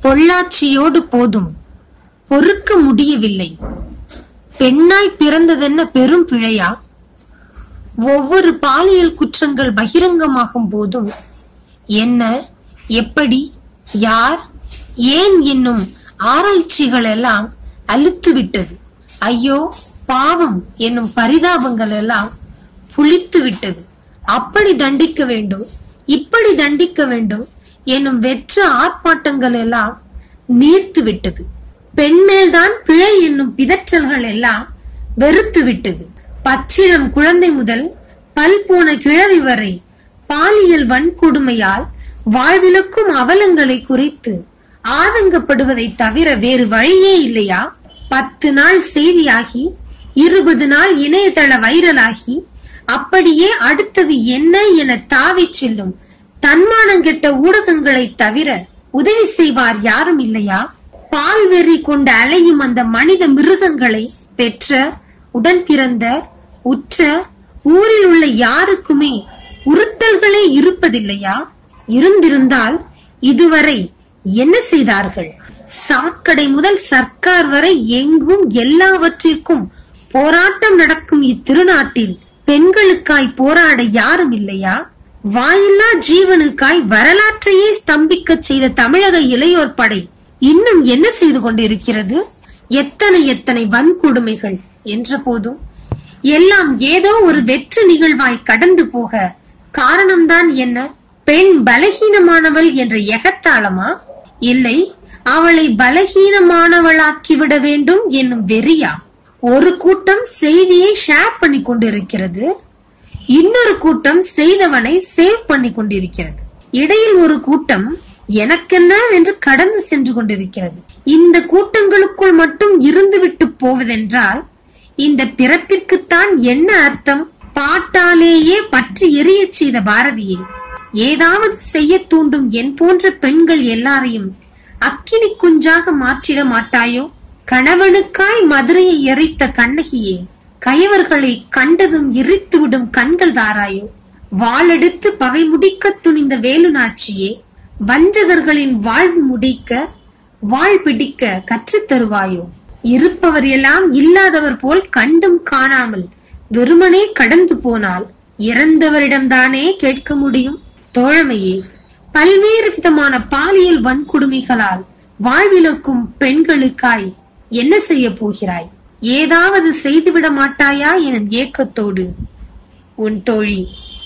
பொள்ளாச்சியோடு போதும் பொறுக்க முடியவில்லை பெண்ணாய் பிறந்ததென்ன பெரும் பிழையா ஒவ்வொரு பாலியல் குற்றங்கள் பகிரங்கமாகும் போதும் என்ன எப்படி யார் ஏன் என்னும் ஆராய்ச்சிகள் எல்லாம் அழுத்து விட்டது ஐயோ பாவம் என்னும் பரிதாபங்கள் எல்லாம் புளித்து விட்டது அப்படி தண்டிக்க வேண்டும் இப்படி தண்டிக்க வேண்டும் என்னும் வெற்ற ஆர்ப்பாட்டங்கள் எல்லாம் நீர்த்து விட்டது பெண்மேல்தான் பிழை என்னும் பிதற்றல்கள் எல்லாம் வெறுத்து விட்டது பச்சிளம் குழந்தை முதல் பல் போன கிழவி வரை பாலியல் வன்கொடுமையால் வாழ்விலக்கும் அவலங்களை குறித்து ஆதங்கப்படுவதை தவிர வேறு வழியே இல்லையா பத்து நாள் செய்தியாகி இருபது நாள் இணையதள வைரலாகி அப்படியே அடுத்தது என்ன என தாவிச் செல்லும் தன்மானங்கெட்ட ஊடகங்களை தவிர உதவி செய்வார் யாரும் இல்லையா பால்வெறி கொண்டு அலையும் அந்த மனித மிருகங்களை பெற்ற உடன் பிறந்த உற்ற ஊரில் உள்ள யாருக்குமே உறுத்தல்களே இருப்பதில்லையா இருந்திருந்தால் இதுவரை என்ன செய்தார்கள் சாக்கடை முதல் சர்க்கார் வரை எங்கும் எல்லாவற்றிற்கும் போராட்டம் நடக்கும் இத்திருநாட்டில் பெண்களுக்காய் போராட யாரும் இல்லையா வாயில்லா ஜீவனுக்காய் வரலாற்றையே ஸ்தம்பிக்க செய்த தமிழக இளையோர் படை இன்னும் என்ன செய்து கொண்டிருக்கிறது எத்தனை எத்தனை வன்கொடுமைகள் என்ற போதும் எல்லாம் ஏதோ ஒரு வெற்று நிகழ்வாய் கடந்து போக காரணம்தான் என்ன பெண் பலகீனமானவள் என்ற எகத்தாளமா இல்லை அவளை பலகீனமானவளாக்கிவிட வேண்டும் என்னும் வெறியா ஒரு கூட்டம் செய்தியை ஷேர் பண்ணி கொண்டிருக்கிறது இன்னொரு கூட்டம் செய்தவனை சேவ் பண்ணி கொண்டிருக்கிறது இடையில் ஒரு கூட்டம் எனக்கென்ன என்று கடந்து சென்று கொண்டிருக்கிறது இந்த கூட்டங்களுக்குள் மட்டும் இருந்துவிட்டு போவதென்றால் இந்த பிறப்பிற்குத்தான் என்ன அர்த்தம் பாட்டாலேயே பற்றி எரியச் செய்த பாரதியை ஏதாவது செய்ய தூண்டும் என் போன்ற பெண்கள் எல்லாரையும் அக்கினி குஞ்சாக மாற்றிட மாட்டாயோ கணவனுக்காய் மதுரையை எரித்த கண்ணகியே கயவர்களை கண்டதும் எரித்துவிடும் கண்கள் தாராயோ வாளெடுத்து பகை முடிக்க துணிந்த வேலுநாச்சியே வஞ்சகர்களின் வாழ்வு முடிக்க வாழ் பிடிக்க கற்றுத் தருவாயோ இருப்பவர் எல்லாம் இல்லாதவர் போல் கண்டும் காணாமல் வெறுமனே கடந்து போனால் இறந்தவரிடம்தானே கேட்க முடியும் தோழமையே பல்வேறு விதமான பாலியல் வன்கொடுமைகளால் வாழ்விலக்கும் பெண்களுக்காய் என்ன செய்ய போகிறாய் ஏதாவது செய்துவிட மாட்டாயா எனும் ஏக்கத்தோடு உன் தோழி